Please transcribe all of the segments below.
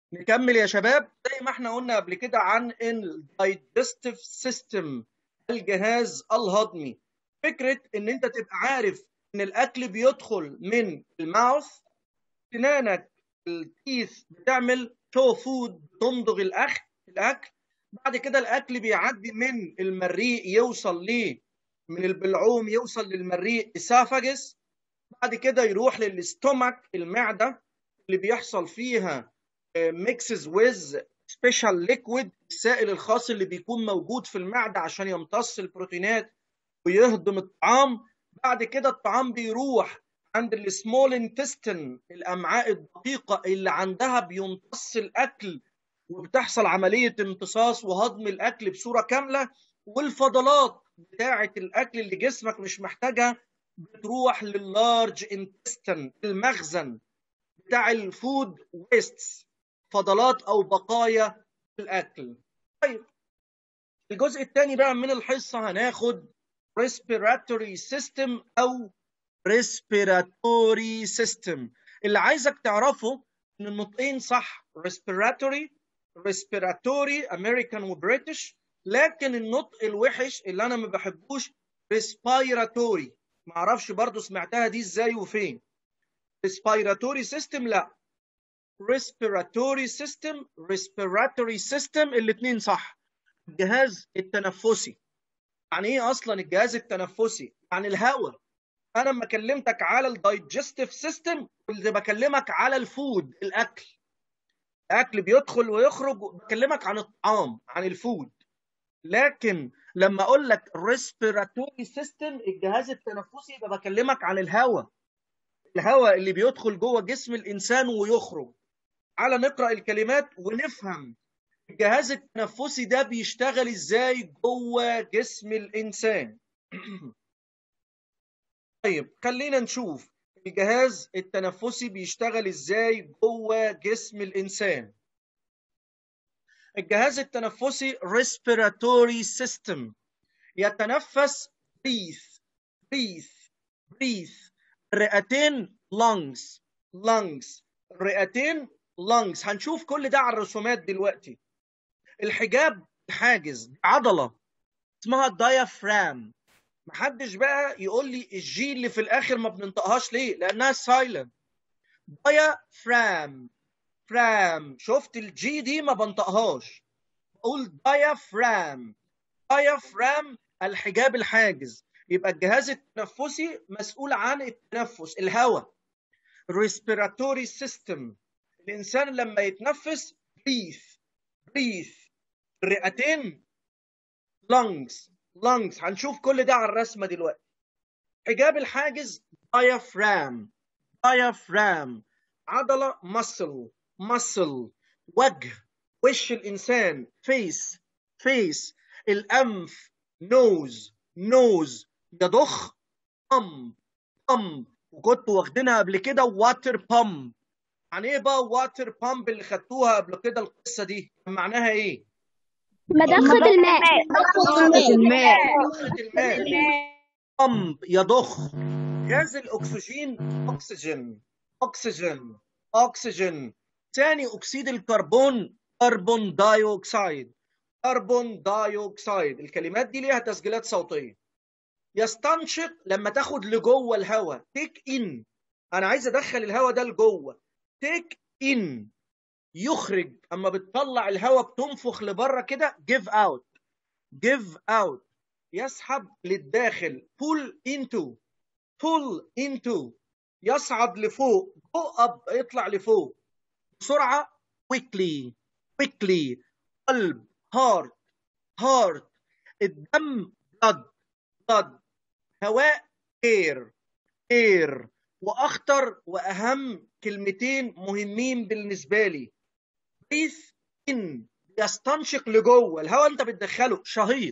نكمل يا شباب زي ما احنا قلنا قبل كده عن الدايجستيف سيستم الجهاز الهضمي فكره ان انت تبقى عارف ان الاكل بيدخل من الماوث سنانك التيث بتعمل شو فود تمضغ الاكل الاكل بعد كده الاكل بيعدي من المريء يوصل ليه من البلعوم يوصل للمريء اسافاجس بعد كده يروح للاستومك المعده اللي بيحصل فيها ميكسز ويز سبيشال ليكويد السائل الخاص اللي بيكون موجود في المعده عشان يمتص البروتينات ويهضم الطعام بعد كده الطعام بيروح عند السمول انتستين الامعاء الدقيقه اللي عندها بيمتص الاكل وبتحصل عمليه امتصاص وهضم الاكل بصوره كامله والفضلات بتاعه الاكل اللي جسمك مش محتاجها بتروح لللارج انتستين المخزن بتاع الفود ويستس فضلات او بقايا الاكل طيب الجزء الثاني بقى من الحصه هناخد respiratory system او respiratory system اللي عايزك تعرفه ان النطقين صح respiratory respiratory American وبريتش لكن النطق الوحش اللي انا ما بحبوش respiratory ما اعرفش برضو سمعتها دي ازاي وفين respiratory system لا respiratory system respiratory system الاثنين صح الجهاز التنفسي يعني ايه اصلا الجهاز التنفسي يعني الهواء انا لما كلمتك على الدايجستيف سيستم كنت بكلمك على الفود الاكل الاكل بيدخل ويخرج بكلمك عن الطعام عن الفود لكن لما اقول لك ريسبيراتوري سيستم الجهاز التنفسي يبقى بكلمك عن الهواء الهواء اللي بيدخل جوه جسم الانسان ويخرج على نقرا الكلمات ونفهم الجهاز التنفسي ده بيشتغل ازاي جوه جسم الانسان طيب خلينا نشوف الجهاز التنفسي بيشتغل ازاي جوه جسم الانسان الجهاز التنفسي respiratory system يتنفس breathe breathe breathe الرئتين lungs lungs الرئتين lungs هنشوف كل ده على الرسومات دلوقتي الحجاب الحاجز عضله اسمها الدايافرام محدش بقى يقول لي الجي اللي في الاخر ما بننطقهاش ليه لانها سايلنت دايافرام فرام شفت الجي دي ما بنطقهاش بقول دايافرام دايافرام الحجاب الحاجز يبقى الجهاز التنفسي مسؤول عن التنفس الهواء respiratory system الانسان لما يتنفس breathe breathe الرئتين lungs lungs هنشوف كل ده على الرسمه دلوقتي حجاب الحاجز diaphragm diaphragm عضله muscle muscle وجه وش الانسان face face الانف nose nose يضخ pump pump وكنت واخدينها قبل كده واتر بامب يعني ايه بقى واتر بامب اللي خدتوها قبل كده القصه دي معناها ايه مضخة الماء مضخة الماء مضخة الماء بامب يضخ غاز الاكسجين اكسجين اكسجين اكسجين ثاني اكسيد الكربون كربون دايوكسيد كربون دايوكسيد الكلمات دي ليها تسجيلات صوتيه يستنشق لما تاخد لجوه الهواء تيك ان انا عايز ادخل الهواء ده لجوه تيك ان يخرج اما بتطلع الهواء بتنفخ لبره كده جيف اوت جيف اوت يسحب للداخل pull into pull into يصعد لفوق go up يطلع لفوق بسرعه quickly quickly قلب heart heart الدم blood blood هواء air air واخطر واهم كلمتين مهمين بالنسبه لي breathe in يستنشق لجوه الهواء انت بتدخله شهيق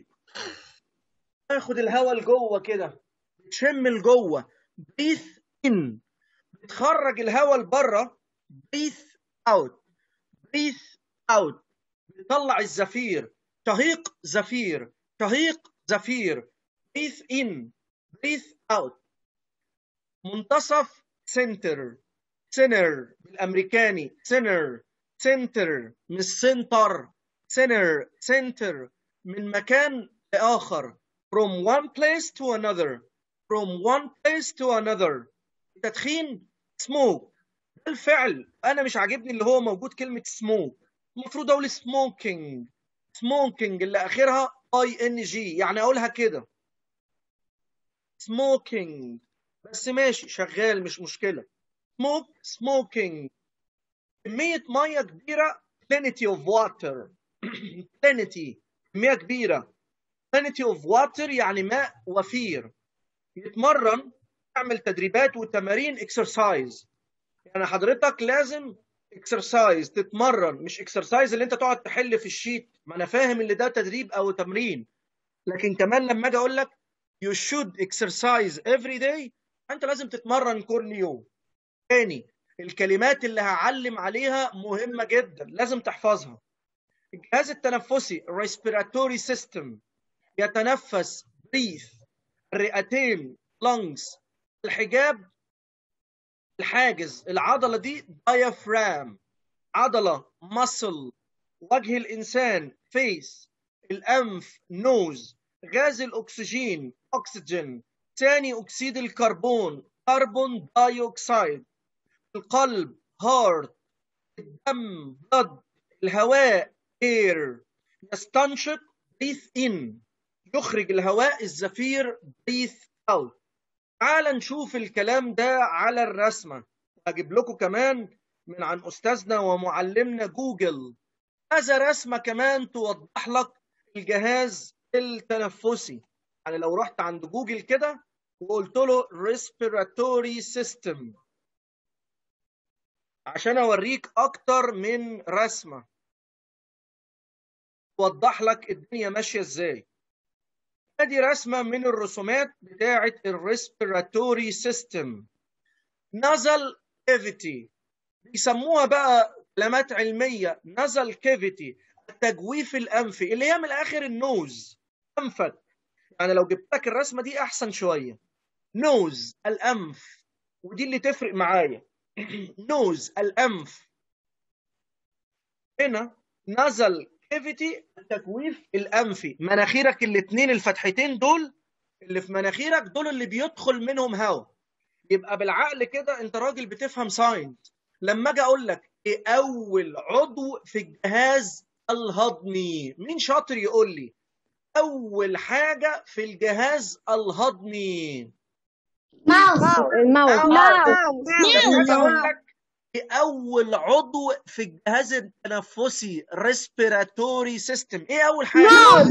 تاخد الهواء لجوه كده تشم لجوه breathe in بتخرج الهواء لبره breathe out breathe out بتطلع الزفير شهيق زفير شهيق زفير breathe in breathe out منتصف center center بالامريكاني center سنتر مش سنتر سنر سنتر من مكان لآخر from one place to another from one place to another التدخين smoke ده الفعل انا مش عاجبني اللي هو موجود كلمة smoke المفروض اقول smoking smoking اللي اخرها اي ان جي يعني اقولها كده smoking بس ماشي شغال مش مشكلة smoke smoking كمية مية كبيرة plenty of water plenty كمية كبيرة plenty of water يعني ماء وفير يتمرن يعمل تدريبات وتمارين exercise يعني حضرتك لازم exercise تتمرن مش exercise اللي انت تقعد تحل في الشيت ما انا فاهم اللي ده تدريب او تمرين لكن كمان لما اجي اقول لك you should exercise every day انت لازم تتمرن كل يوم تاني الكلمات اللي هعلم عليها مهمة جدا لازم تحفظها الجهاز التنفسي respiratory system يتنفس breathe الرئتين lungs الحجاب الحاجز العضلة دي diaphragm عضلة muscle وجه الإنسان face الأنف nose غاز الأكسجين oxygen ثاني أكسيد الكربون كربون دايوكسيد القلب heart الدم blood الهواء air يستنشق breathe in يخرج الهواء الزفير breathe out تعال نشوف الكلام ده على الرسمة هجيب لكم كمان من عن أستاذنا ومعلمنا جوجل هذا رسمة كمان توضح لك الجهاز التنفسي يعني لو رحت عند جوجل كده وقلت له respiratory system عشان اوريك اكتر من رسمه توضح لك الدنيا ماشيه ازاي ادي رسمه من الرسومات بتاعه الريسبيراتوري سيستم نزل كافيتي بيسموها بقى كلمات علميه نزل كافيتي التجويف الانفي اللي هي من الاخر النوز انفك يعني لو جبت لك الرسمه دي احسن شويه نوز الانف ودي اللي تفرق معايا نوز الانف هنا نزل كيفيتي التجويف الانفي مناخيرك الاثنين الفتحتين دول اللي في مناخيرك دول اللي بيدخل منهم هواء يبقى بالعقل كده انت راجل بتفهم ساينس لما اجي اقول لك ايه اول عضو في الجهاز الهضمي مين شاطر يقول لي اول حاجه في الجهاز الهضمي ماوس الماوس لما اجي اقول لك ايه اول عضو في الجهاز التنفسي ريسبيراتوري سيستم ايه اول حاجه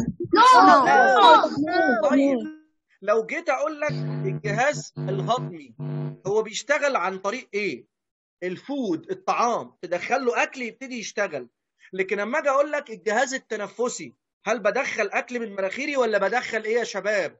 طيب لو جيت اقول لك الجهاز الهضمي هو بيشتغل عن طريق ايه الفود الطعام تدخل له اكل يبتدي يشتغل لكن لما اجي اقول لك الجهاز التنفسي هل بدخل اكل من مناخيري ولا بدخل ايه يا شباب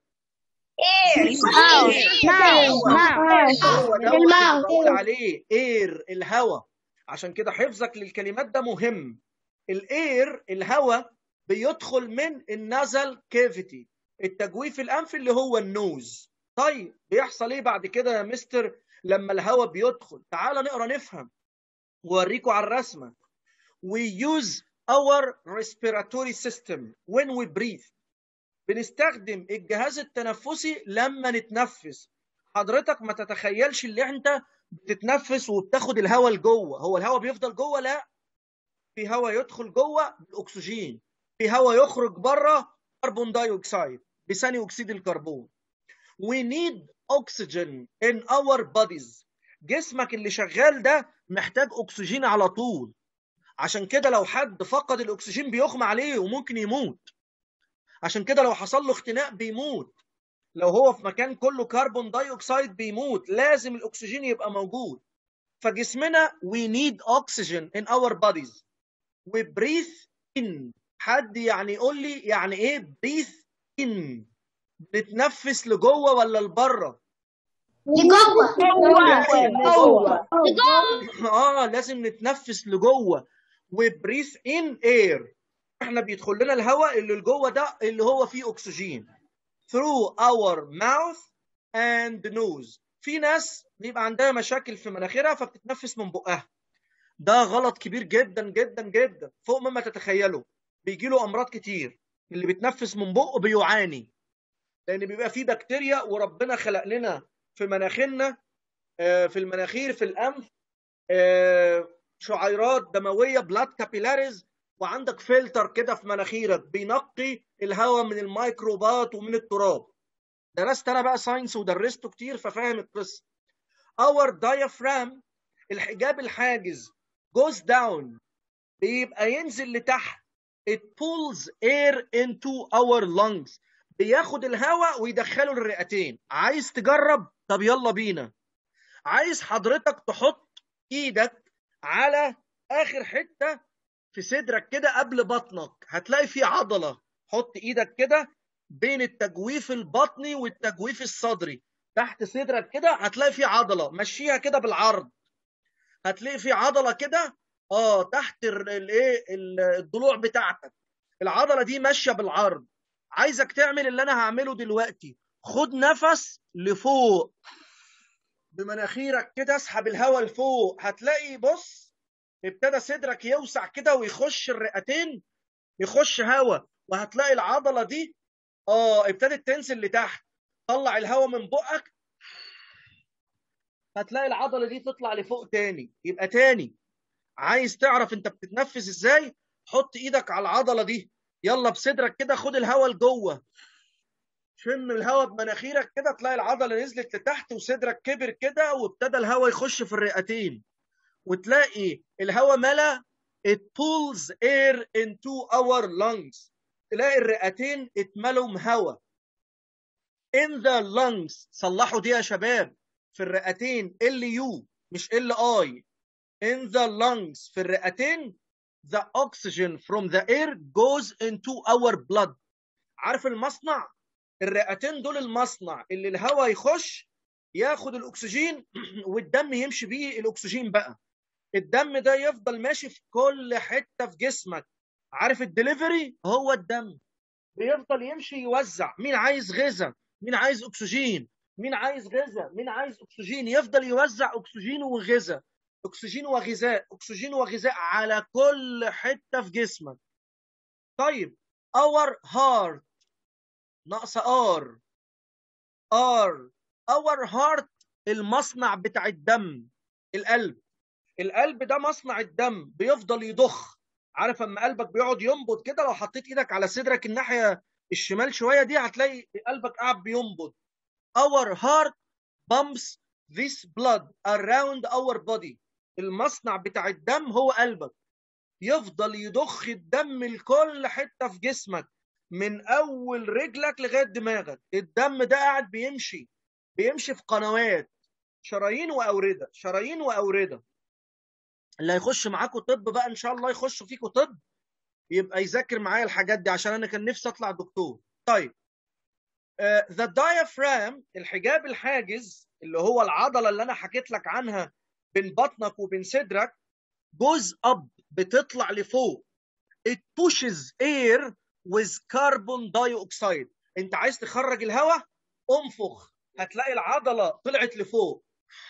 هو ده اللي بقول عليه اير الهواء عشان كده حفظك للكلمات ده مهم الاير الهواء بيدخل من النزل كافيتي التجويف الانفي اللي هو النوز طيب بيحصل ايه بعد كده يا مستر لما الهواء بيدخل تعال نقرا نفهم ووريكم على الرسمه we use our respiratory system when we breathe بنستخدم الجهاز التنفسي لما نتنفس حضرتك ما تتخيلش اللي انت بتتنفس وبتاخد الهواء لجوه هو الهواء بيفضل جوه لا في هواء يدخل جوه بالاكسجين في هواء يخرج بره كربون دايوكسيد بثاني اكسيد الكربون we need oxygen in our bodies جسمك اللي شغال ده محتاج اكسجين على طول عشان كده لو حد فقد الاكسجين بيغمى عليه وممكن يموت عشان كده لو حصل له اختناق بيموت لو هو في مكان كله كربون دايوكسيد بيموت لازم الاكسجين يبقى موجود فجسمنا we need oxygen in our bodies we breathe in حد يعني يقول لي يعني ايه breathe in بنتنفس لجوه ولا لبره اه لازم نتنفس لجوه وبريث ان اير احنا بيدخل لنا الهواء اللي لجوه ده اللي هو فيه اكسجين through our mouth and nose في ناس بيبقى عندها مشاكل في مناخيرها فبتتنفس من بقها ده غلط كبير جدا جدا جدا فوق مما تتخيلوا بيجي له امراض كتير اللي بيتنفس من بقه بيعاني لان بيبقى فيه بكتيريا وربنا خلق لنا في مناخيرنا آه، في المناخير في الانف آه، شعيرات دمويه بلاد كابيلاريز وعندك فلتر كده في مناخيرك بينقي الهواء من الميكروبات ومن التراب درست انا بقى ساينس ودرسته كتير ففاهم القصه اور diaphragm الحجاب الحاجز goes down بيبقى ينزل لتحت it pulls air into our lungs بياخد الهواء ويدخله للرئتين عايز تجرب طب يلا بينا عايز حضرتك تحط ايدك على اخر حته في صدرك كده قبل بطنك هتلاقي في عضله حط ايدك كده بين التجويف البطني والتجويف الصدري تحت صدرك كده هتلاقي في عضله مشيها كده بالعرض هتلاقي في عضله كده اه تحت الايه الضلوع بتاعتك العضله دي ماشيه بالعرض عايزك تعمل اللي انا هعمله دلوقتي خد نفس لفوق بمناخيرك كده اسحب الهواء لفوق هتلاقي بص ابتدى صدرك يوسع كده ويخش الرئتين يخش هواء وهتلاقي العضله دي اه ابتدت تنزل لتحت طلع الهواء من بقك هتلاقي العضله دي تطلع لفوق تاني يبقى تاني عايز تعرف انت بتتنفس ازاي حط ايدك على العضله دي يلا بصدرك كده خد الهواء لجوه شم الهواء بمناخيرك كده تلاقي العضله نزلت لتحت وصدرك كبر كده وابتدى الهواء يخش في الرئتين وتلاقي الهواء ملا it pulls air into our lungs تلاقي الرئتين اتملوا هواء in the lungs صلحوا دي يا شباب في الرئتين ال يو مش ال اي in the lungs في الرئتين the oxygen from the air goes into our blood عارف المصنع الرئتين دول المصنع اللي الهواء يخش ياخد الاكسجين والدم يمشي بيه الاكسجين بقى الدم ده يفضل ماشي في كل حته في جسمك عارف الدليفري هو الدم بيفضل يمشي يوزع مين عايز غذاء مين عايز اكسجين مين عايز غذاء مين عايز اكسجين يفضل يوزع اكسجين وغذاء اكسجين وغذاء اكسجين وغذاء على كل حته في جسمك طيب اور هارت ناقصه ار ار اور هارت المصنع بتاع الدم القلب القلب ده مصنع الدم بيفضل يضخ عارف اما قلبك بيقعد ينبض كده لو حطيت ايدك على صدرك الناحيه الشمال شويه دي هتلاقي قلبك قاعد بينبض our heart pumps this blood around our body المصنع بتاع الدم هو قلبك يفضل يضخ الدم لكل حته في جسمك من اول رجلك لغايه دماغك الدم ده قاعد بيمشي بيمشي في قنوات شرايين واورده شرايين واورده اللي هيخش معاكم طب بقى ان شاء الله يخشوا فيكم طب يبقى يذاكر معايا الحاجات دي عشان انا كان نفسي اطلع دكتور طيب ذا uh, diaphragm الحجاب الحاجز اللي هو العضله اللي انا حكيت لك عنها بين بطنك وبين صدرك goes up بتطلع لفوق it pushes air with carbon dioxide انت عايز تخرج الهواء انفخ هتلاقي العضله طلعت لفوق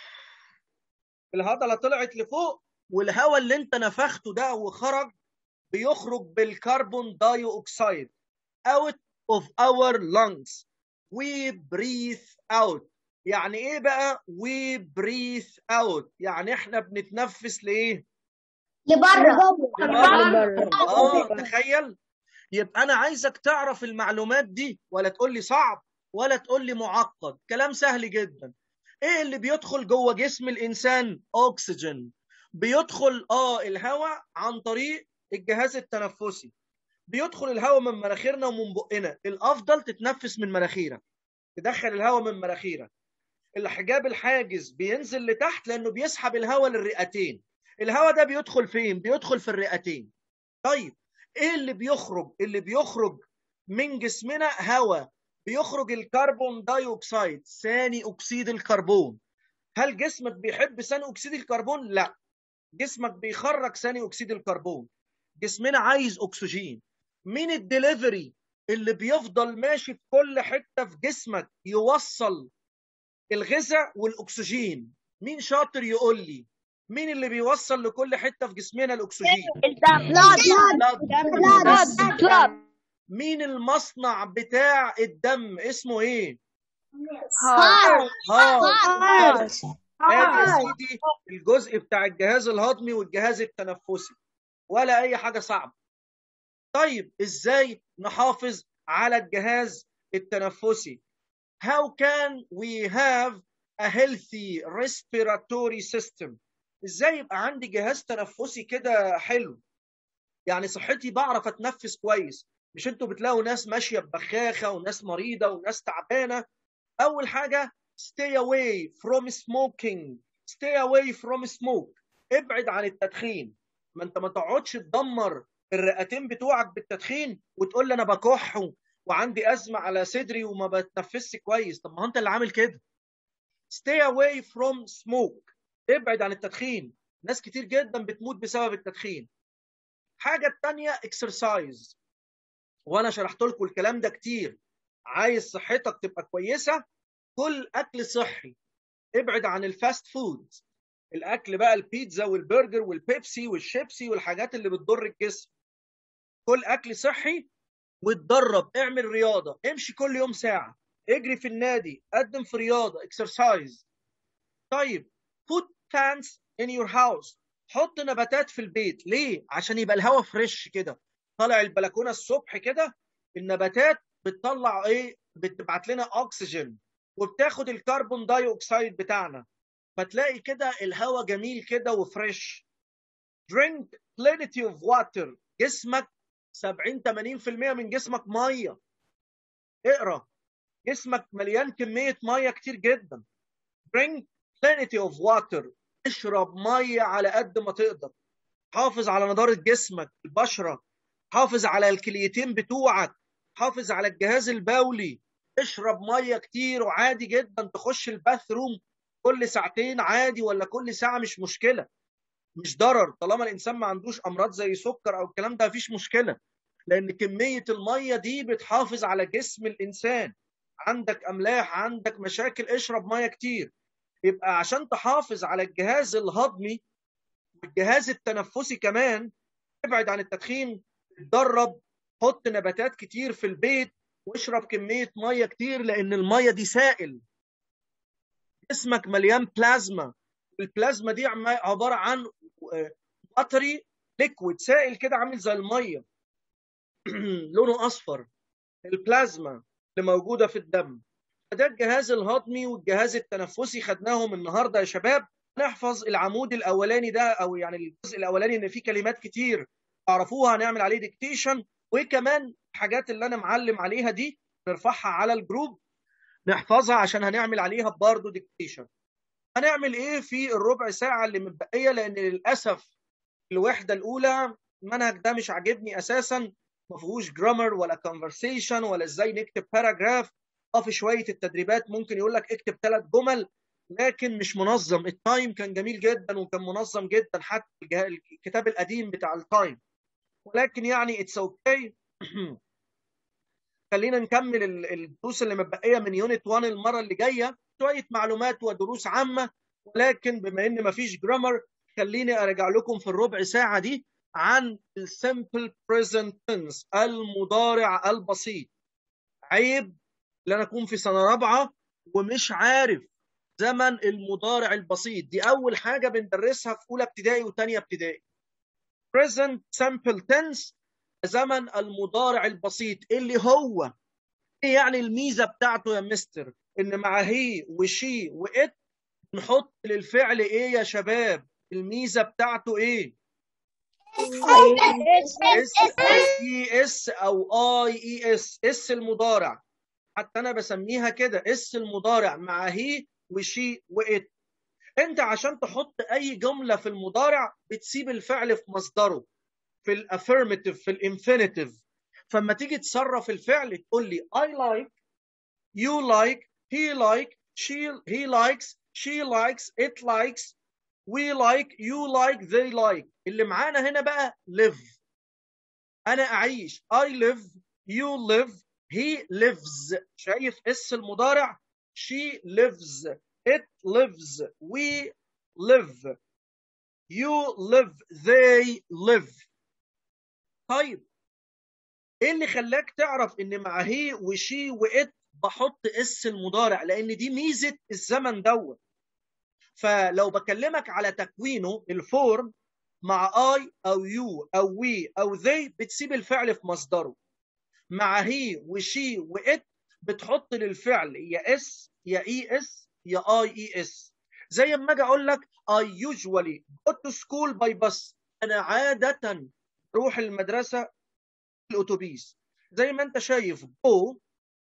العضله طلعت لفوق والهواء اللي انت نفخته ده وخرج بيخرج بالكربون دايوكسيد out of our lungs we breathe out يعني ايه بقى we breathe out يعني احنا بنتنفس لايه لبره لبره اه تخيل يبقى انا عايزك تعرف المعلومات دي ولا تقول لي صعب ولا تقول لي معقد كلام سهل جدا ايه اللي بيدخل جوه جسم الانسان اكسجين بيدخل اه الهواء عن طريق الجهاز التنفسي بيدخل الهواء من مناخيرنا ومن بقنا الافضل تتنفس من مناخيرك تدخل الهواء من مناخيرك الحجاب الحاجز بينزل لتحت لانه بيسحب الهواء للرئتين الهواء ده بيدخل فين بيدخل في الرئتين طيب ايه اللي بيخرج اللي بيخرج من جسمنا هواء بيخرج الكربون دايوكسيد ثاني اكسيد الكربون هل جسمك بيحب ثاني اكسيد الكربون لا جسمك بيخرج ثاني اكسيد الكربون جسمنا عايز اكسجين مين الدليفري اللي بيفضل ماشي في كل حته في جسمك يوصل الغذاء والاكسجين مين شاطر يقول لي مين اللي بيوصل لكل حته في جسمنا الاكسجين الدم blood. بس بلاد مين المصنع بتاع الدم اسمه ايه هارت هارت ادي يا هارت سيدي الجزء بتاع الجهاز الهضمي والجهاز التنفسي ولا اي حاجه صعبه طيب ازاي نحافظ على الجهاز التنفسي how can we have a healthy respiratory system ازاي يبقى عندي جهاز تنفسي كده حلو يعني صحتي بعرف اتنفس كويس مش انتوا بتلاقوا ناس ماشيه ببخاخه وناس مريضه وناس تعبانه اول حاجه stay away from smoking stay away from smoke ابعد عن التدخين ما انت ما تقعدش تدمر الرئتين بتوعك بالتدخين وتقول لي انا بكح و- وعندي ازمه على صدري وما بتنفسش كويس طب ما هو انت اللي عامل كده stay away from smoke ابعد عن التدخين ناس كتير جدا بتموت بسبب التدخين حاجه التانية exercise وانا شرحت لكم الكلام ده كتير عايز صحتك تبقى كويسه كل اكل صحي ابعد عن الفاست فود الاكل بقى البيتزا والبرجر والبيبسي والشيبسي والحاجات اللي بتضر الجسم كل اكل صحي واتدرب اعمل رياضه امشي كل يوم ساعه اجري في النادي قدم في رياضه اكسرسايز طيب put plants in your house حط نباتات في البيت ليه عشان يبقى الهواء فريش كده طالع البلكونه الصبح كده النباتات بتطلع ايه بتبعت لنا اكسجين وبتاخد الكربون داي اوكسيد بتاعنا فتلاقي كده الهواء جميل كده وفريش drink plenty of water جسمك 70 80% من جسمك ميه اقرا جسمك مليان كميه ميه كتير جدا drink plenty of water اشرب ميه على قد ما تقدر حافظ على نضاره جسمك البشره حافظ على الكليتين بتوعك حافظ على الجهاز البولي اشرب ميه كتير وعادي جدا تخش الباث روم كل ساعتين عادي ولا كل ساعه مش مشكله مش ضرر طالما الانسان ما عندوش امراض زي سكر او الكلام ده مفيش مشكله لان كميه الميه دي بتحافظ على جسم الانسان عندك املاح عندك مشاكل اشرب ميه كتير يبقى عشان تحافظ على الجهاز الهضمي والجهاز التنفسي كمان ابعد عن التدخين اتدرب حط نباتات كتير في البيت واشرب كميه ميه كتير لان الميه دي سائل جسمك مليان بلازما البلازما دي عم- عباره عن واتري ليكويد سائل كده عامل زي الميه لونه اصفر البلازما اللي موجوده في الدم ده الجهاز الهضمي والجهاز التنفسي خدناهم النهارده يا شباب نحفظ العمود الاولاني ده او يعني الجزء الاولاني ان فيه كلمات كتير تعرفوها هنعمل عليه ديكتيشن وكمان الحاجات اللي انا معلم عليها دي نرفعها على الجروب نحفظها عشان هنعمل عليها برضه ديكتيشن هنعمل ايه في الربع ساعه اللي متبقيه لان للاسف الوحده الاولى المنهج ده مش عاجبني اساسا ما فيهوش جرامر ولا كونفرسيشن ولا ازاي نكتب باراجراف اه في شويه التدريبات ممكن يقول لك اكتب ثلاث جمل لكن مش منظم التايم كان جميل جدا وكان منظم جدا حتى الجه- الكتاب القديم بتاع التايم ولكن يعني اتس اوكي خلينا نكمل ال- الدروس اللي متبقيه من يونت 1 المره اللي جايه شويه معلومات ودروس عامه ولكن بما ان مفيش جرامر خليني ارجع لكم في الربع ساعه دي عن السمبل بريزنت تنس المضارع البسيط عيب ان انا اكون في سنه رابعه ومش عارف زمن المضارع البسيط دي اول حاجه بندرسها في اولى ابتدائي وثانيه ابتدائي present simple tense زمن المضارع البسيط اللي هو ايه يعني الميزه بتاعته يا مستر ان مع هي وشي وات نحط للفعل ايه يا شباب الميزه بتاعته ايه اس اي اس او اي اي اس اس المضارع حتى انا بسميها كده اس المضارع مع هي وشي وات انت عشان تحط اي جمله في المضارع بتسيب الفعل في مصدره في الافيرماتيف في الانفينيتيف فلما تيجي تصرف الفعل تقول لي I like you like he like she he likes she likes it likes we like you like they like اللي معانا هنا بقى live انا اعيش I live you live he lives شايف اس المضارع she lives it lives we live you live they live طيب ايه اللي خلاك تعرف ان مع هي وشي وات بحط اس المضارع لان دي ميزه الزمن دوت فلو بكلمك على تكوينه الفورم مع اي او يو او وي او they بتسيب الفعل في مصدره مع هي وشي وات بتحط للفعل يا اس يا اي اس يا اي اي اس زي ما اجي اقول لك I usually go to school by bus انا عاده بروح المدرسه الاتوبيس زي ما انت شايف go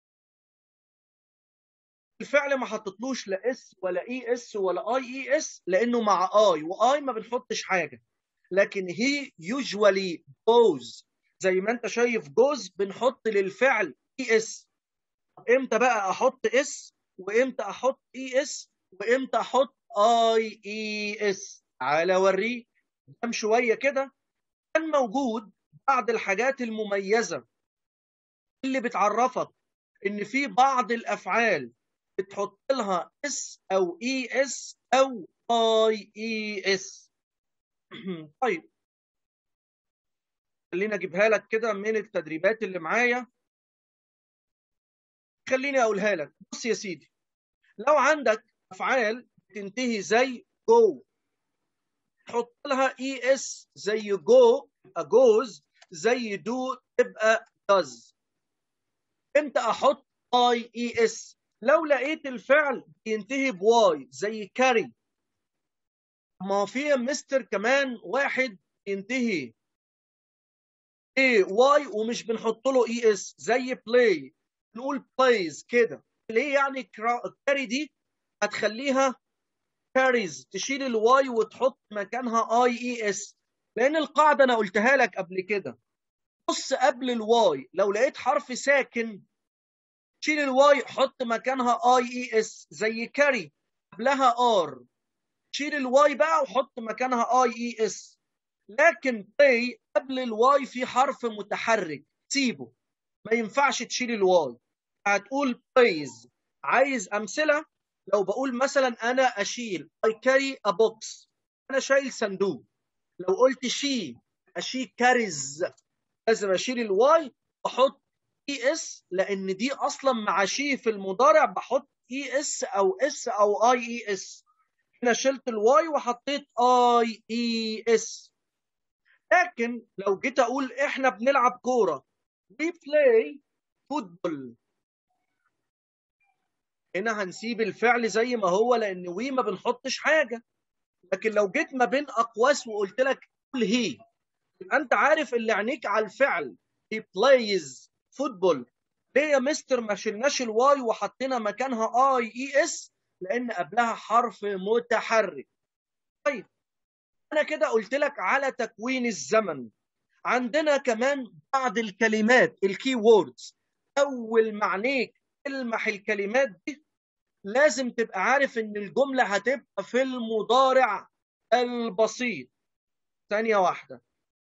الفعل ما حطيتلوش لا اس ولا اي اس ولا اي اي اس لانه مع اي واي ما بنحطش حاجه لكن هي usually goes زي ما انت شايف goes بنحط للفعل اي اس امتى بقى احط اس وامتى احط اي اس وامتى احط اي اي اس تعالى اوريك كم شويه كده كان موجود بعض الحاجات المميزه اللي بتعرفك ان في بعض الافعال بتحط لها اس او اي اس او اي اي اس طيب خليني اجيبها لك كده من التدريبات اللي معايا خليني اقولها لك بص يا سيدي لو عندك افعال بتنتهي زي جو حط لها اي اس زي جو تبقى جوز زي دو تبقى does امتى احط اي اي اس لو لقيت الفعل بينتهي بواي زي كاري ما في مستر كمان واحد ينتهي اي واي ومش بنحط له اي اس زي بلاي نقول بلايز كده ليه يعني كاري دي هتخليها كاريز تشيل الواي وتحط مكانها اي اي اس لان القاعده انا قلتها لك قبل كده بص قبل الواي لو لقيت حرف ساكن شيل الواي حط مكانها اي اي اس زي كاري قبلها ار شيل الواي بقى وحط مكانها اي اي اس لكن بلاي قبل الواي في حرف متحرك سيبه ما ينفعش تشيل الواي هتقول بلايز عايز امثله لو بقول مثلا انا اشيل I carry a box انا شايل صندوق لو قلت شي اشي كاريز لازم اشيل الواي واحط اي اس لان دي اصلا مع شي في المضارع بحط اي اس او اس او اي اي اس هنا شلت الواي وحطيت اي اي اس لكن لو جيت اقول احنا بنلعب كوره we play football هنا هنسيب الفعل زي ما هو لان وي ما بنحطش حاجه لكن لو جيت ما بين اقواس وقلت لك قول هي يبقى انت عارف اللي عينيك على الفعل he plays football ليه يا مستر ما شلناش الواي وحطينا مكانها اي اي اس لان قبلها حرف متحرك طيب انا كده قلت لك على تكوين الزمن عندنا كمان بعض الكلمات الكي ووردز اول ما عينيك تلمح الكلمات دي لازم تبقى عارف ان الجمله هتبقى في المضارع البسيط ثانيه واحده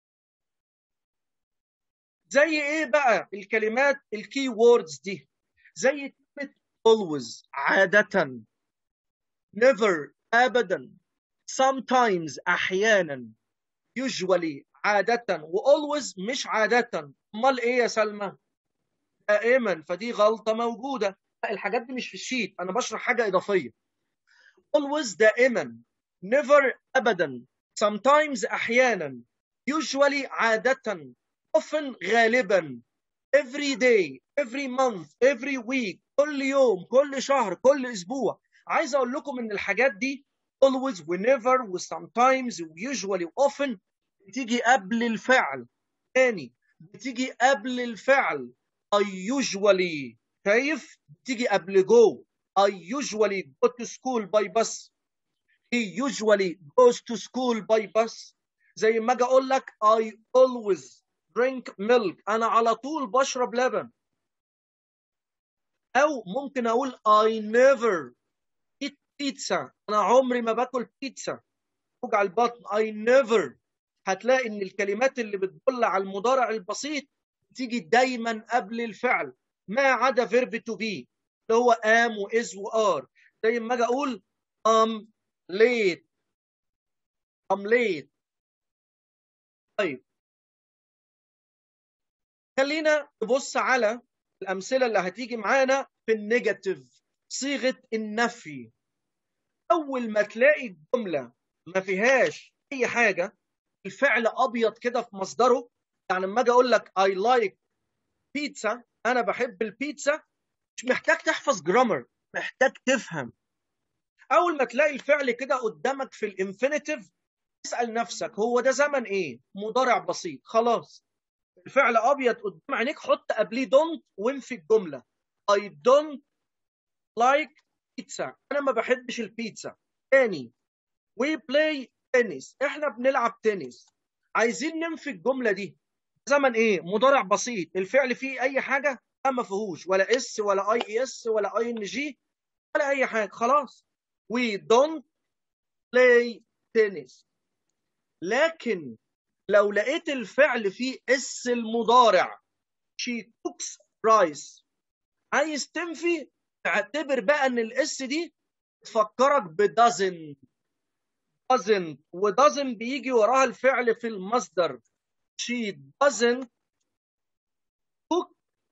زي ايه بقى الكلمات الكي ووردز دي زي كلمه always عاده never ابدا sometimes احيانا usually عاده و always مش عاده امال ايه يا سلمى دائما فدي غلطه موجوده الحاجات دي مش في الشيت انا بشرح حاجه اضافيه always دائما never ابدا sometimes احيانا usually عاده often غالبا every day every month every week كل يوم كل شهر كل اسبوع عايز اقول لكم ان الحاجات دي always و never و sometimes و usually و often بتيجي قبل الفعل تاني بتيجي قبل الفعل I usually شايف بتيجي قبل go I usually go to school by bus he usually goes to school by bus زي ما اجي اقول لك I always drink milk انا على طول بشرب لبن او ممكن اقول I never eat pizza انا عمري ما باكل بيتزا وجع البطن I never هتلاقي ان الكلمات اللي بتدل على المضارع البسيط تيجي دايما قبل الفعل ما عدا فيرب تو بي اللي هو ام واز وار زي ما اجي اقول ام late I'm late طيب خلينا نبص على الأمثلة اللي هتيجي معانا في النيجاتيف صيغة النفي أول ما تلاقي الجملة ما فيهاش أي حاجة الفعل أبيض كده في مصدره يعني لما أجي أقول لك I like pizza أنا بحب البيتزا مش محتاج تحفظ جرامر محتاج تفهم أول ما تلاقي الفعل كده قدامك في الانفينيتيف اسأل نفسك هو ده زمن إيه؟ مضارع بسيط خلاص الفعل أبيض قدام عينيك حط قبليه don't وانفي الجملة I don't like pizza أنا ما بحبش البيتزا تاني we play tennis إحنا بنلعب تنس عايزين ننفي الجملة دي زمن إيه؟ مضارع بسيط الفعل فيه أي حاجة لا ما فيهوش ولا اس ولا اي اس ولا اي ان جي ولا اي حاجه خلاص we don't play tennis لكن لو لقيت الفعل فيه اس المضارع she cooks rice عايز تنفي تعتبر بقى ان الاس دي تفكرك بدازن doesn't ودازن بيجي وراها الفعل في المصدر she doesn't cook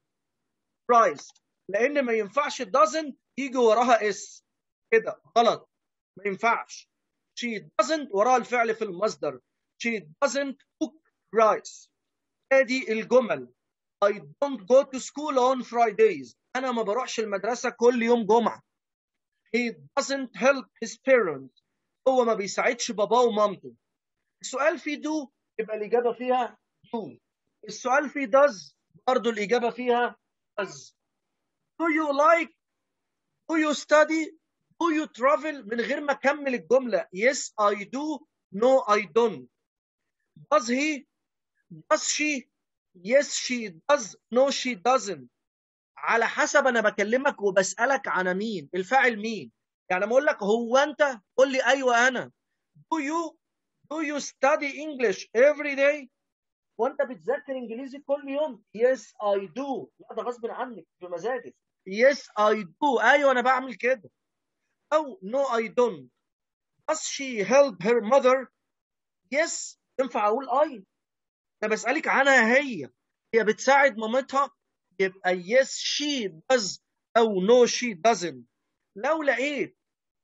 rice لان ما ينفعش doesn't يجي وراها اس كده غلط ما ينفعش she doesn't وراها الفعل في المصدر she doesn't cook rice ادي الجمل I don't go to school on Fridays انا ما بروحش المدرسه كل يوم جمعه he doesn't help his parents هو ما بيساعدش باباه ومامته السؤال فيه do يبقى الاجابه فيها do السؤال فيه does برضه الاجابه فيها does do you like do you study do you travel من غير ما اكمل الجمله yes I do no I don't does he does she yes she does no she doesn't على حسب انا بكلمك وبسالك عن مين الفاعل مين يعني لما اقول لك هو انت قول لي ايوه انا do you do you study English every day وانت بتذاكر انجليزي كل يوم yes I do لا ده غصب عنك بمزاجك yes I do ايوه انا بعمل كده او no I don't does she help her mother yes ينفع اقول اي انا بسالك عنها هي هي بتساعد مامتها يبقى yes she does او no she doesn't لو لقيت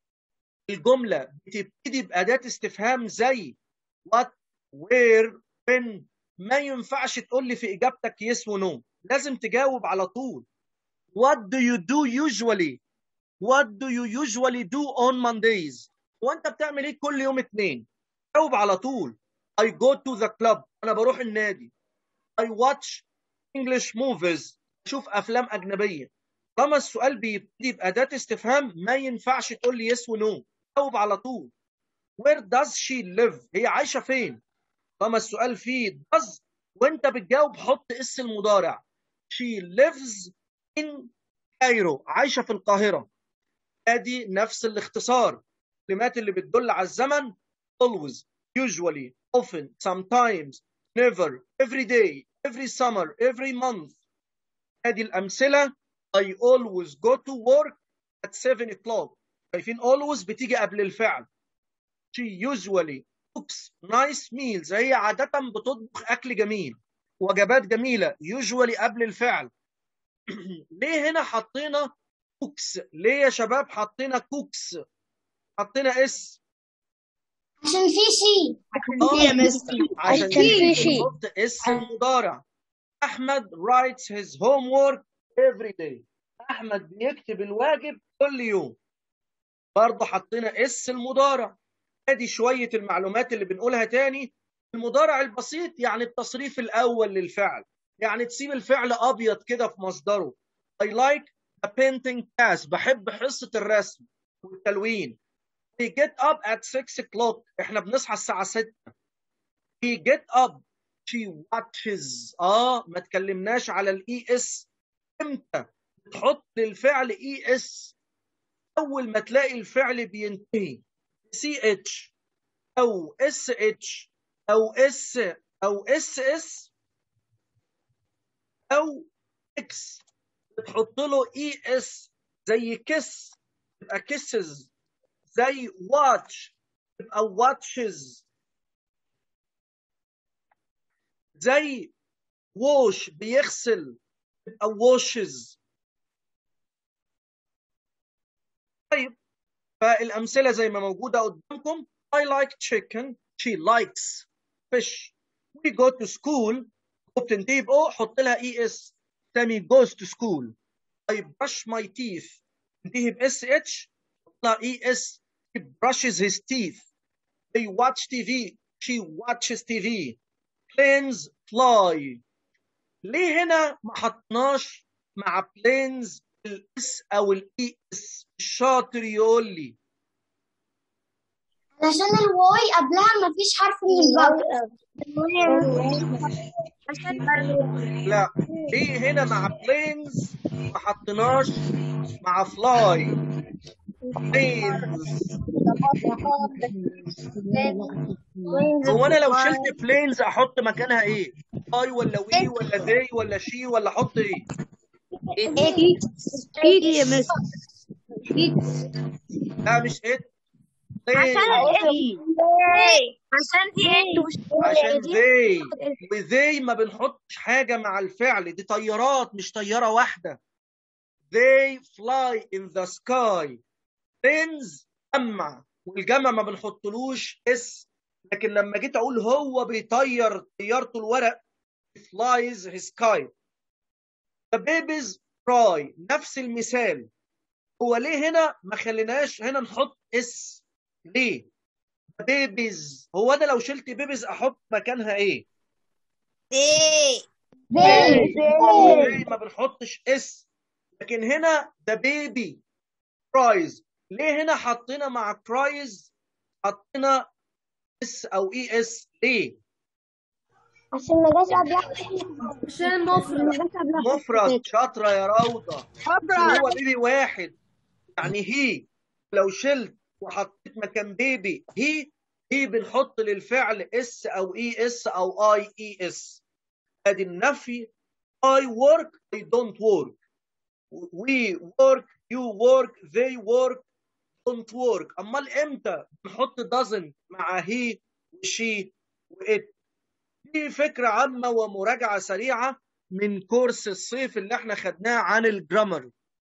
الجمله بتبتدي باداه استفهام زي what where when ما ينفعش تقول لي في اجابتك yes ونو لازم تجاوب على طول what do you do usually what do you usually do on Mondays وانت بتعمل ايه كل يوم اثنين جاوب على طول I go to the club انا بروح النادي I watch English movies اشوف افلام اجنبيه طالما السؤال بيبتدي باداه استفهام ما ينفعش تقول لي yes ونو جاوب على طول where does she live هي عايشه فين طالما السؤال فيه does وانت بتجاوب حط اس المضارع she lives in Cairo عايشه في القاهره ادي نفس الاختصار الكلمات اللي بتدل على الزمن always usually often sometimes never every day every summer every month ادي الامثله I always go to work at 7 o'clock شايفين always بتيجي قبل الفعل she usually cooks nice meals هي عادة بتطبخ أكل جميل وجبات جميلة usually قبل الفعل ليه هنا حطينا كوكس ليه يا شباب حطينا كوكس حطينا اس عشان في شيء آه، عشان في شيء. نحط اس المضارع احمد writes his homework every day احمد بيكتب الواجب كل يوم برضه حطينا اس المضارع ادي شويه المعلومات اللي بنقولها تاني المضارع البسيط يعني التصريف الاول للفعل يعني تسيب الفعل ابيض كده في مصدره I like a painting class بحب حصه الرسم والتلوين We get up at 6 o'clock احنا بنصحى الساعه 6 We get up she watches اه ما تكلمناش على الاي اس امتى بتحط الفعل اي اس اول ما تلاقي الفعل بينتهي سي اتش او اس اتش او اس او اس اس او اكس بتحط له اي اس زي كس تبقى كيسز زي واتش تبقى واتشز زي ووش بيغسل يبقى واشز طيب فالامثله زي ما موجوده قدامكم I like chicken she likes fish we go to school بتنتهي بأو حط لها اي اس سامي goes to school I brush my teeth تنتهي باس اتش حط لها اي اس he brushes his teeth they watch TV she watches TV planes fly ليه هنا ما حطناش مع planes الاس او الاي اس الشاطر يقول لي علشان الواي قبلها مفيش حرف من الباب لا ليه هنا مع planes ما حطيناش مع fly planes هو انا لو شلت planes احط مكانها ايه اي ولا وي ولا they ولا شي ولا احط ايه ايه يا مس لا مش ات عشان planes عشان دي انت مش عشان they وذي ما بنحطش حاجة مع الفعل دي طيارات مش طيارة واحدة they fly in the sky planes جمع والجمع ما بنحطلوش اس لكن لما جيت اقول هو بيطير طيارته الورق flies his kite the babies cry نفس المثال هو ليه هنا ما خليناش هنا نحط اس ليه بيبيز هو انا لو شلت بيبيز احط مكانها ايه ليه ما بنحطش اس لكن هنا ده بيبي كرايز ليه هنا حطينا مع كرايز حطينا اس او اي اس ليه عشان ما جاش قبلها عشان مفرد مفرد شاطره يا روضه عشان هو بيبي واحد يعني هي لو شلت وحطيت مكان بيبي هي هي بنحط للفعل اس او اي اس او اي اي اس ادي النفي I work they don't work we work you work they work don't work امال امتى بنحط doesn't مع he وشي وات دي فكرة عامة ومراجعة سريعة من كورس الصيف اللي احنا خدناه عن الجرامر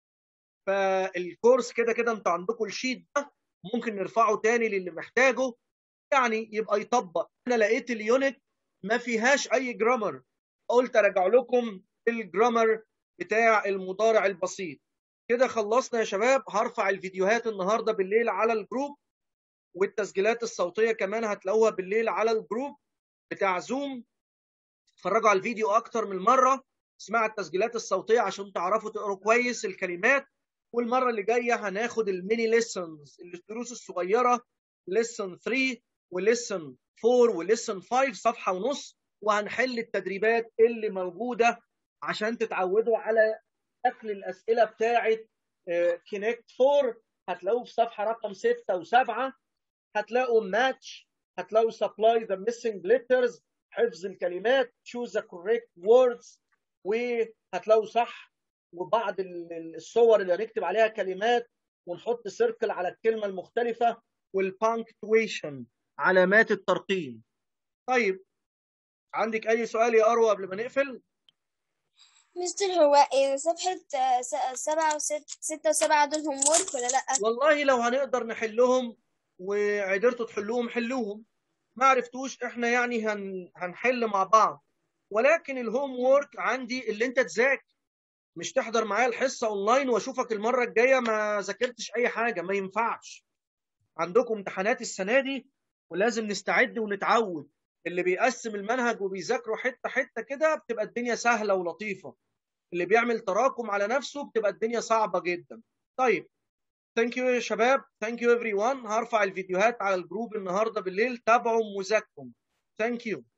فالكورس كده كده انتوا عندكم الشيت ده ممكن نرفعه تاني للي محتاجه يعني يبقى يطبق انا لقيت اليونت ما فيهاش اي جرامر قلت ارجع لكم الجرامر بتاع المضارع البسيط كده خلصنا يا شباب هرفع الفيديوهات النهارده بالليل على الجروب والتسجيلات الصوتيه كمان هتلاقوها بالليل على الجروب بتاع زوم اتفرجوا على الفيديو اكتر من مره اسمعوا التسجيلات الصوتيه عشان تعرفوا تقروا كويس الكلمات والمره اللي جايه هناخد الميني ليسنز الدروس الصغيره ليسن 3 وليسن 4 وليسن 5 صفحه ونص وهنحل التدريبات اللي موجوده عشان تتعودوا على شكل الاسئله بتاعه كينكت 4 هتلاقوه في صفحه رقم 6 و7 هتلاقوا ماتش هتلاقوا سبلاي ذا ميسنج letters حفظ الكلمات choose the correct words وهتلاقوا صح وبعض الصور اللي هنكتب عليها كلمات ونحط سيركل على الكلمه المختلفه والبانكتويشن علامات الترقيم طيب عندك اي سؤال يا اروى قبل ما نقفل مستر هو إيه صفحة آه، س- سبعة وست ستة وسبعة دول هوم وورك ولا لأ؟ والله لو هنقدر نحلهم وقدرتوا تحلوهم حلوهم ما عرفتوش احنا يعني هن... هنحل مع بعض ولكن الهوم وورك عندي اللي انت تذاكر مش تحضر معايا الحصه اونلاين واشوفك المره الجايه ما ذاكرتش اي حاجه ما ينفعش عندكم امتحانات السنه دي ولازم نستعد ونتعود اللي بيقسم المنهج وبيذاكروا حته حته كده بتبقى الدنيا سهله ولطيفه اللي بيعمل تراكم على نفسه بتبقى الدنيا صعبه جدا طيب ثانك يو يا شباب ثانك يو ايفري ون هرفع الفيديوهات على الجروب النهارده بالليل تابعوا مذاكرهم ثانك يو